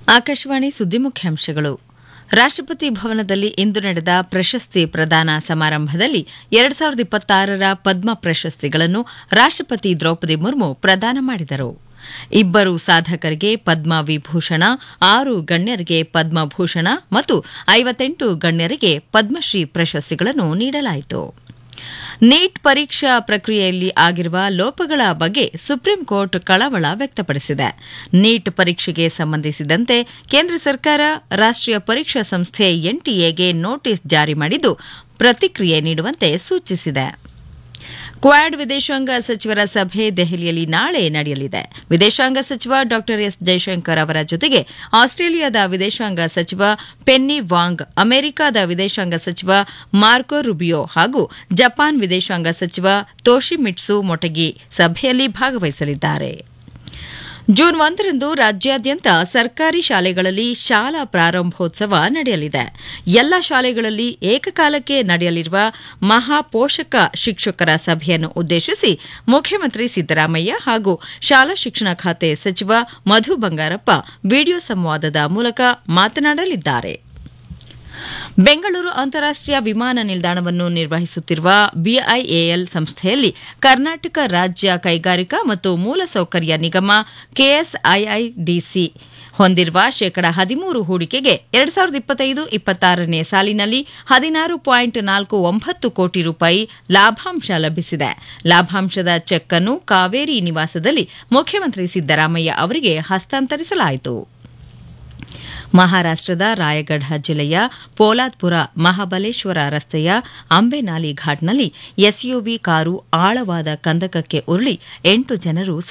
ಆಕಾಶವಾಣಿ ಸುದ್ದಿ ಮುಖ್ಯಾಂಶಗಳು ರಾಷ್ಟ್ರಪತಿ ಭವನದಲ್ಲಿ ಇಂದು ನಡೆದ ಪ್ರಶಸ್ತಿ ಪ್ರದಾನ ಸಮಾರಂಭದಲ್ಲಿ ಎರಡು ಸಾವಿರದ ಇಪ್ಪತ್ತಾರರ ಪದ್ಮ ಪ್ರಶಸ್ತಿಗಳನ್ನು ರಾಷ್ಟ್ರಪತಿ ದ್ರೌಪದಿ ಮುರ್ಮು ಪ್ರದಾನ ಮಾಡಿದರು ಇಬ್ಬರು ಸಾಧಕರಿಗೆ ಪದ್ಮ ವಿಭೂಷಣ ಆರು ಗಣ್ಯರಿಗೆ ಪದ್ಮಭೂಷಣ ಮತ್ತು ಐವತ್ತೆಂಟು ಗಣ್ಯರಿಗೆ ಪದ್ಮಶ್ರೀ ಪ್ರಶಸ್ತಿಗಳನ್ನು ನೀಡಲಾಯಿತು ನೀಟ್ ಪರೀಕ್ಷಾ ಪ್ರಕ್ರಿಯೆಯಲ್ಲಿ ಆಗಿರುವ ಲೋಪಗಳ ಬಗ್ಗೆ ಸುಪ್ರೀಂ ಕೋರ್ಟ್ ಕಳವಳ ವ್ಯಕ್ತಪಡಿಸಿದೆ ನೀಟ್ ಪರೀಕ್ಷೆಗೆ ಸಂಬಂಧಿಸಿದಂತೆ ಕೇಂದ್ರ ಸರ್ಕಾರ ರಾಷ್ಟ್ರೀಯ ಪರೀಕ್ಷಾ ಸಂಸ್ಥೆ ಎನ್ಟಿಎಗೆ ನೋಟಿಸ್ ಜಾರಿ ಮಾಡಿದ್ದು ಪ್ರತಿಕ್ರಿಯೆ ನೀಡುವಂತೆ ಸೂಚಿಸಿದೆ ಕ್ವಾಡ್ ವಿದೇಶಾಂಗ ಸಚಿವರ ಸಭೆ ದೆಹಲಿಯಲ್ಲಿ ನಾಳೆ ನಡೆಯಲಿದೆ ವಿದೇಶಾಂಗ ಸಚಿವ ಡಾ ಎಸ್ ಜೈಶಂಕರ್ ಅವರ ಜೊತೆಗೆ ಆಸ್ಟ್ರೇಲಿಯಾದ ವಿದೇಶಾಂಗ ಸಚಿವ ಪೆನ್ನಿ ವಾಂಗ್ ಅಮೆರಿಕದ ವಿದೇಶಾಂಗ ಸಚಿವ ಮಾರ್ಕೊ ರುಬಿಯೋ ಹಾಗೂ ಜಪಾನ್ ವಿದೇಶಾಂಗ ಸಚಿವ ತೋಶಿಮಿಟ್ಸು ಮೊಟಗಿ ಸಭೆಯಲ್ಲಿ ಭಾಗವಹಿಸಲಿದ್ದಾರೆ ಜೂನ್ ಒಂದರಂದು ರಾಜ್ಯಾದ್ಯಂತ ಸರ್ಕಾರಿ ಶಾಲೆಗಳಲ್ಲಿ ಶಾಲಾ ಪ್ರಾರಂಭೋತ್ಸವ ನಡೆಯಲಿದೆ ಎಲ್ಲ ಶಾಲೆಗಳಲ್ಲಿ ಏಕಕಾಲಕ್ಕೆ ನಡೆಯಲಿರುವ ಮಹಾಪೋಷಕ ಶಿಕ್ಷಕರ ಸಭೆಯನ್ನು ಉದ್ದೇಶಿಸಿ ಮುಖ್ಯಮಂತ್ರಿ ಸಿದ್ದರಾಮಯ್ಯ ಹಾಗೂ ಶಾಲಾ ಶಿಕ್ಷಣ ಖಾತೆ ಸಚಿವ ಮಧು ಬಂಗಾರಪ್ಪ ವಿಡಿಯೋ ಸಂವಾದದ ಮೂಲಕ ಮಾತನಾಡಲಿದ್ದಾರೆ ಬೆಂಗಳೂರು ಅಂತಾರಾಷ್ಟೀಯ ವಿಮಾನ ನಿಲ್ದಾಣವನ್ನು ನಿರ್ವಹಿಸುತ್ತಿರುವ ಬಿಐಎಎಲ್ ಸಂಸ್ಥೆಯಲ್ಲಿ ಕರ್ನಾಟಕ ರಾಜ್ಯ ಕೈಗಾರಿಕಾ ಮತ್ತು ಮೂಲಸೌಕರ್ಯ ನಿಗಮ ಕೆಎಸ್ಐಐಡಿಸಿ ಹೊಂದಿರುವ ಶೇಕಡ ಹದಿಮೂರು ಹೂಡಿಕೆಗೆ ಎರಡು ಸಾವಿರದ ಇಪ್ಪತ್ತೈದು ಇಪ್ಪತ್ತಾರನೇ ಸಾಲಿನಲ್ಲಿ ಹದಿನಾರು ಪಾಯಿಂಟ್ ನಾಲ್ಕು ಒಂಬತ್ತು ಕೋಟಿ ರೂಪಾಯಿ ಲಾಭಾಂಶ ಲಭಿಸಿದೆ ಲಾಭಾಂಶದ ಚೆಕ್ ಅನ್ನು ಕಾವೇರಿ ನಿವಾಸದಲ್ಲಿ ಮುಖ್ಯಮಂತ್ರಿ ಸಿದ್ದರಾಮಯ್ಯ ಅವರಿಗೆ ಹಸ್ತಾಂತರಿಸಲಾಯಿತು ಮಹಾರಾಷ್ಟದ ರಾಯಗಢ ಜಿಲ್ಲೆಯ ಪೋಲಾದ್ಪುರ ಮಹಾಬಲೇಶ್ವರ ರಸ್ತೆಯ ಅಂಬೆನಾಲಿ ಘಾಟ್ನಲ್ಲಿ ಎಸ್ಯುವಿ ಕಾರು ಆಳವಾದ ಕಂದಕಕ್ಕೆ ಉರುಳಿ ಎಂಟು ಜನರು